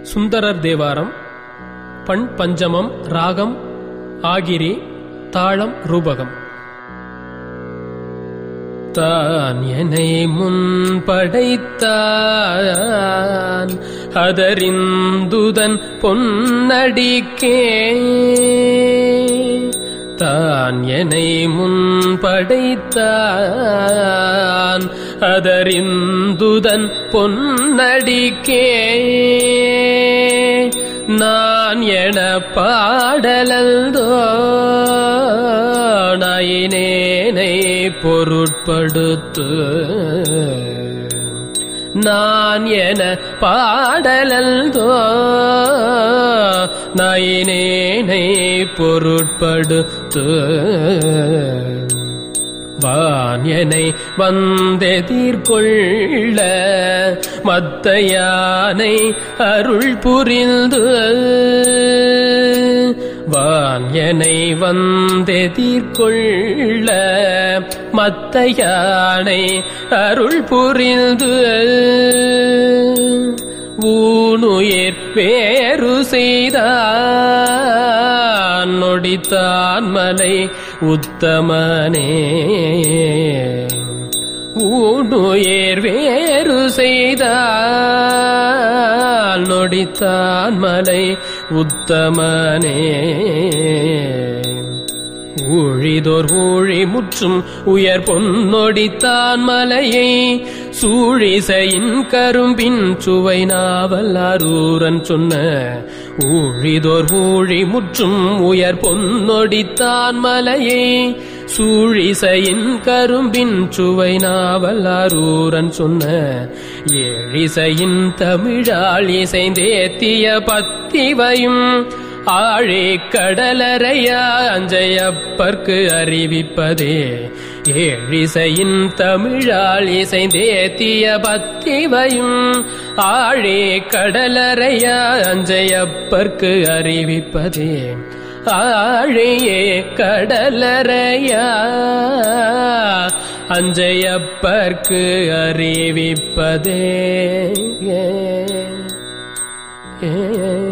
சுந்தரர் தேவாரம் பண் பஞ்சமம் ராகம் ஆகிரி தாளம் ரூபகம் தான் என்னை முன் படைத்தான் அதறிந்துதன் பொன்னடிக்கே தான் என்னை முன் படைத்தான் அதறிந்துதன் பொன்னடிக்கே நான் என பாடலந்தோ நாயினேனை பொருட்படுத்து நான் என பாடலந்தோ நாயினேனை பொருட்படுத்து வான் என்னை வந்தெதிர்கொள்ள மத்த யானை அருள் புரிந்து வான் என்னை வந்தெதிர்கொள்ள மத்த யானை அருள் புரிந்து ஊனுயிர் வேறு செய்தான் நொடித்தான் மலை உத்தமனே ஊனுயிர் வேறு செய்தால் நொடித்தான் மலை உத்தமனே ஊழிதோர் ஊழி முற்றும் உயர் பொன்னொடித்தான் மலையை சூழிசையின் கரும்பின் சுவை நாவல் அரூரன் சொன்ன ஊழிதோர் ஊழி முற்றும் உயர் பொன்னொடித்தான் மலையை சூழிசையின் கரும்பின் சுவை நாவல் அரூரன் சொன்ன ஏழிசையின் தமிழால் இசைந்தேத்திய பத்திவையும் ஆழே கடலறையா அஞ்சையப்பர்க்கு அறிவிப்பதே ஏழிசையின் தமிழால் இசைந்தேத்திய பத்திவையும் ஆழே கடலறையா அஞ்சையப்பர்க்கு அறிவிப்பதே ஆழியே கடலறையா அஞ்சையப்பர்க்கு அறிவிப்பதே ஏ